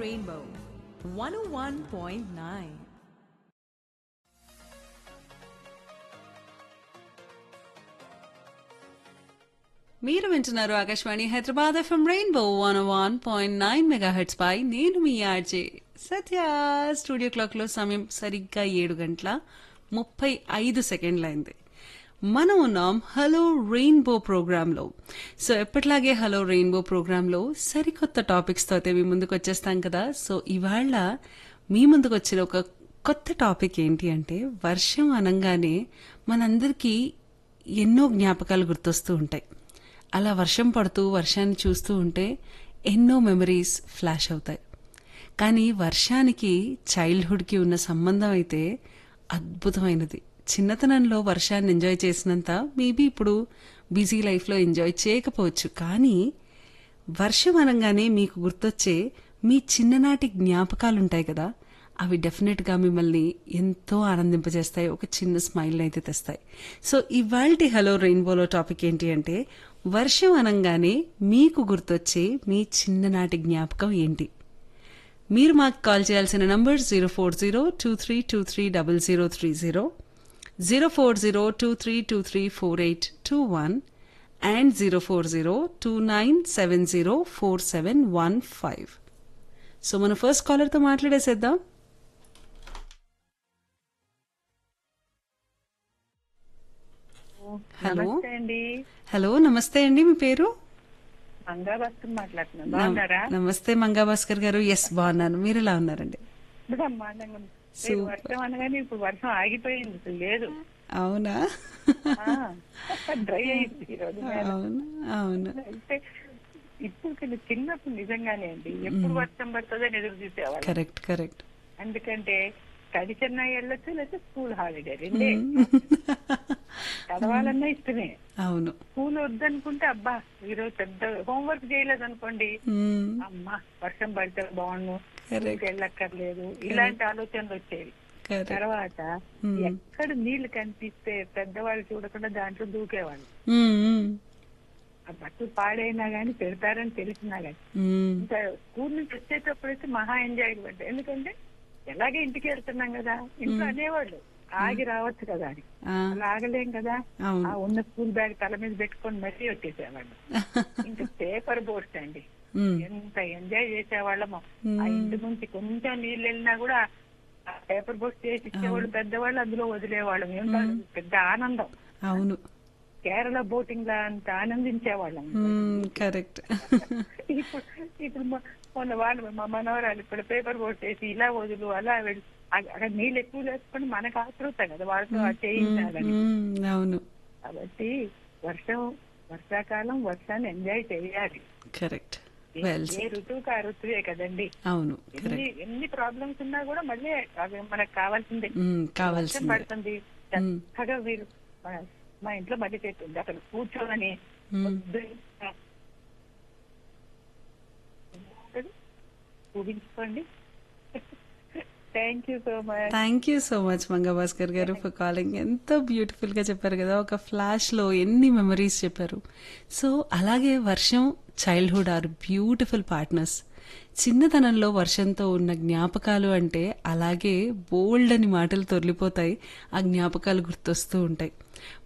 Rainbow 101.9. మీరు వింటున్నారు Akashvani Hyderabad FM rainbow one one point nine mega hits పై నేను మీ ఆర్జే సత్య స్టూడియో క్లాక్ లో సమయం సరిగ్గా ఏడు గంటల ముప్పై ఐదు సెకండ్లు అయింది మనం ఉన్నాం హలో రెయిన్బో ప్రోగ్రాంలో సో ఎప్పటిలాగే హలో రెయిన్బో ప్రోగ్రాంలో సరికొత్త టాపిక్స్తో అయితే మీ ముందుకు వచ్చేస్తాం కదా సో ఇవాళ మీ ముందుకు వచ్చిన ఒక కొత్త టాపిక్ ఏంటి అంటే వర్షం అనగానే మనందరికీ ఎన్నో జ్ఞాపకాలు గుర్తొస్తూ ఉంటాయి అలా వర్షం పడుతూ వర్షాన్ని చూస్తూ ఉంటే ఎన్నో మెమరీస్ ఫ్లాష్ అవుతాయి కానీ వర్షానికి చైల్డ్హుడ్కి ఉన్న సంబంధం అయితే అద్భుతమైనది చిన్నతనంలో వర్షాన్ని ఎంజాయ్ చేసినంత మేబీ ఇప్పుడు బిజీ లైఫ్లో ఎంజాయ్ చేయకపోవచ్చు కానీ వర్షం అనగానే మీకు గుర్తొచ్చే మీ చిన్ననాటి జ్ఞాపకాలు ఉంటాయి కదా అవి డెఫినెట్గా మిమ్మల్ని ఎంతో ఆనందింపజేస్తాయి ఒక చిన్న స్మైల్ అయితే తెస్తాయి సో ఇవాల్టి హలో రెయిన్బోలో టాపిక్ ఏంటి అంటే వర్షం అనగానే మీకు గుర్తొచ్చే మీ చిన్ననాటి జ్ఞాపకం ఏంటి మీరు మాకు కాల్ చేయాల్సిన number zero four zero two three two three double zero three zero zero four zero two three two three four eight two one and zero four zero two nine seven zero four seven one five so మన first కాలర్తో మాట్లాడేసేద్దాం hello నమస్తే అండి hello నమస్తే అండి మీ పేరు మంగా వస్తుంది మాట్లాడుతున్నాను బాగున్నారా నమస్తే మంగా భాస్కర్ గారు ఎస్ బాగున్నాను మీరు ఎలా ఉన్నారండి బ్రహ్మాండంగా ఉంది. రేపు Super. వర్షం అనగానే ఇప్పుడు వర్షం ఆగిపోయింది అసలు లేదు అవునా డ్రై అయింది ఈ రోజు నేల. అవును అవును అయితే ఇప్పుడు కొంచెం చిన్నప్పుడు నిజంగానే అండి ఎప్పుడు వర్షం పడుతుందని ఎదురు చూసేవాళ్ళు కరెక్ట్ కరెక్ట్ ఎందుకంటే స్టడీ చెన్నై వెళ్ళొచ్చు లేకపోతే స్కూల్ హాలిడే రెండే చదవాలన్నా ఇష్టమే అవును స్కూల్ వద్దనుకుంటే అబ్బా ఈరోజు పెద్ద హోంవర్క్ చేయలేదు అనుకోండి మ్మ్. అమ్మా వర్షం పడితే బాగుండు Correct. స్కూల్కి వెళ్ళక్కర్లేదు ఇలాంటి ఆలోచనలు వచ్చేవి కరెక్ట్ తర్వాత ఎక్కడ నీళ్లు కనిపిస్తే పెద్దవాళ్ళు చూడకుండా దాంట్లో దూకేవాళ్ళు మ్మ్, మ్మ్. ఆ బట్టలు పాడైనా గానీ పెడతారని తెలిసినా గానీ మ్మ్. ఇంకా స్కూల్ నుంచి వచ్చేటప్పుడైతే మహా ఎంజాయ్ పడ్డా ఎందుకంటే ఎలాగే ఇంటికి వెళ్తున్నాం కదా ఇంట్లో అనేవాళ్ళు ఆగి రావచ్చు కదా అని ఆ, అలా ఆగలేం కదా అవును. ఆ ఉన్న స్కూల్ బ్యాగ్ తల మీద పెట్టుకొని మరీ వచ్చేసేవాళ్ళు ఇంకా పేపర్ బోట్స్ అండి మ్మ్. ఎంత ఎంజాయ్ చేసేవాళ్ళమో ఆ ఇంటి నుంచి కొంచెం నీళ్ళు వెళ్ళినా కూడా ఆ పేపర్ బోట్స్ చేసి ఇచ్చేవాళ్ళు పెద్దవాళ్ళు అందులో వదిలేవాళ్ళం ఏంటో అది పెద్ద ఆనందం అవును కేరళ బోటింగ్ లా అంత ఆనందించేవాళ్ళం మ్మ్, కరెక్ట్ ఇప్పుడు ఇప్పుడు మొ- మొన్న వాళ్ళు మా మనవరాలు ఇప్పుడు పేపర్ బోట్ వేసి ఇలా వదులు అలా వెళ్ళి అ- అక్కడ నీళ్ళు ఎక్కువ లేసుకొని మనకు ఆతృత కదా వాళ్ళతో ఆ చేయించాలని మ్మ్, అవును కాబట్టి వర్షం వర్షాకాలం వర్షాన్ని ఎంజాయ్ చేయాలి కరెక్ట్ ఏ- వెల్ ఏ ఋతువుకి ఆ ఋతువే కదండి అవును ఎన్ని కరెక్ట్ ఎన్ని ప్రాబ్లమ్స్ ఉన్నా కూడా మళ్ళీ అవి మనకు కావాల్సిందే మ్మ్, వర్షం కావాల్సిందే పడుతుంది చక్కగా మీరు మా- మా ఇంట్లో మళ్ళీ చెట్టు ఉంది అక్కడ కూర్చోమని పొద్దున్న ఊహించుకోండి thank you so much thank you so much Manga Bhaskar garu for calling ఎంతో బ్యూటిఫుల్ గా చెప్పారు కదా ఒక ఫ్లాష్ లో ఎన్ని మెమరీస్ చెప్పారు సో అలాగే వర్షం చైల్డ్హుడ్ ఆర్ బ్యూటిఫుల్ పార్ట్నర్స్ చిన్నతనంలో వర్షంతో ఉన్న జ్ఞాపకాలు అంటే అలాగే బోల్డ్ అని మాటలు తొలిపోతాయి ఆ జ్ఞాపకాలు గుర్తొస్తూ ఉంటాయి